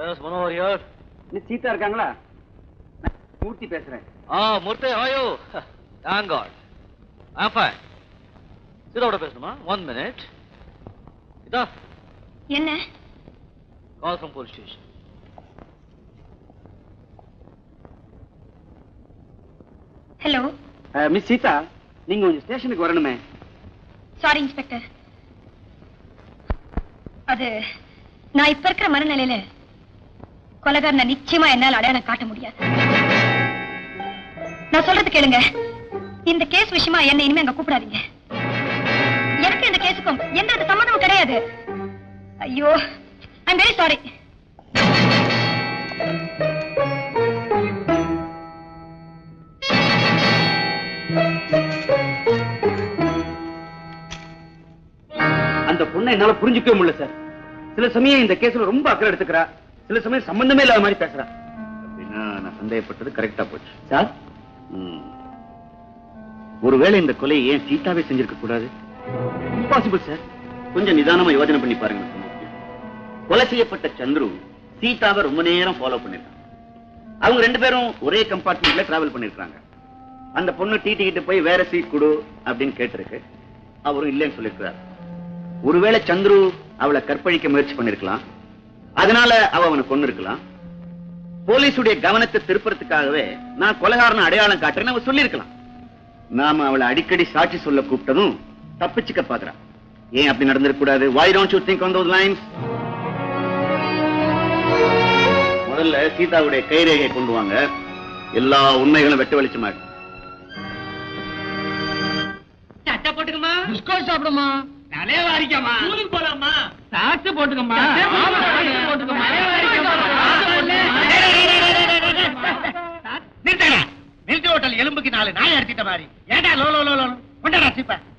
S Manohar யார் miss Sita இருக்காங்களா நான் மூர்த்தி பேசுறேன் ஆ மூர்த்தி ஹாயோ தேங்க் காட் ஐ ஃபைன் சீதாவோட பேசணுமா ஒன் மினிட் இதா என்ன call from police station hello miss Seetha நீங்க கொஞ்சம் ஸ்டேஷனுக்கு வரணுமே சாரி இன்ஸ்பெக்டர் அது நான் இப்ப இருக்கிற மனநிலையில கொலகாரனை நிச்சயமா என்னால அடையாளம் காட்ட முடியாது நான் சொல்றது கேளுங்க இந்த கேஸ் விஷயமா என்ன இனிமே அங்க கூப்பிடாதீங்க எனக்கு இந்த கேஸுக்கும் எந்த வித சம்மந்தமும் கிடையாது ஐயோ ஐ வெரி சாரி அந்த பொண்ணை என்னால புரிஞ்சுக்கவே முடியல சார் சில சமயம் இந்த கேஸ்ல ரொம்ப அக்கறை எடுத்துக்கிறா சில சமயம் சம்பந்தமே இல்லாத மாதிரி பேசுறா அப்படின்னா நான் சந்தேகப்பட்டது கரெக்டா போச்சு சார் ம். ஒருவேளை இந்த கொலையை ஏன் சீதாவே செஞ்சிருக்க கூடாது இம்பாசிபிள் சார் கொஞ்சம் நிதானமா யோசனை பண்ணி பாருங்க மிஸ்டர் மூர்த்தி. கொலை செய்யப்பட்ட சந்துரு சீதாவை ரொம்ப நேரம் ஃபாலோ பண்ணிருக்காங்க அவங்க ரெண்டு பேரும் ஒரே கம்பார்ட்மெண்ட்ல டிராவல் பண்ணிருக்காங்க அந்த பொண்ணு டிடி கிட்ட போய் வேற சீட் கொடு அப்படின்னு கேட்டிருக்கு அவரும் இல்லைன்னு சொல்லியிருக்கிறார் ஒருவேளை சந்துரு அவளை கற்பழிக்க முயற்சி பண்ணிருக்கலாம் அதனால அவ அவனை கொண்டு இருக்கலாம் போலீஸுடைய கவனத்தை திருப்புறதுக்காகவே நான் கொலைகாரனை அடையாளம் காட்டுறேன்னு அவ சொல்லியிருக்கலாம் நாம அவளை அடிக்கடி சாட்சி சொல்ல கூப்பிட்டதும் தப்பிச்சுக்க பாக்குறா ஏன் அப்படி நடந்திருக்க கூடாது why don't you think on those lines முதல்ல சீதாவுடைய கைரேகை கொண்டு வாங்க எல்லா உண்மைகளும் வெட்ட வெளிச்சமா சட்டை போட்டுக்கமா பிஸ்கோட் சாப்பிடுமா தலைய வாரிக்கமா ஸ்கூலுக்கு போலாமா சாக்ஸ் போட்டுக்கம்மா போட்டுக்கம்மா நிறுத்தடா மில்க் ஹோட்டல் எலும்புக்கு நாலு நாய் அடிச்சிட்ட மாதிரி ஏடா லோ லோ லோ லோ கொண்டாடா சீப்ப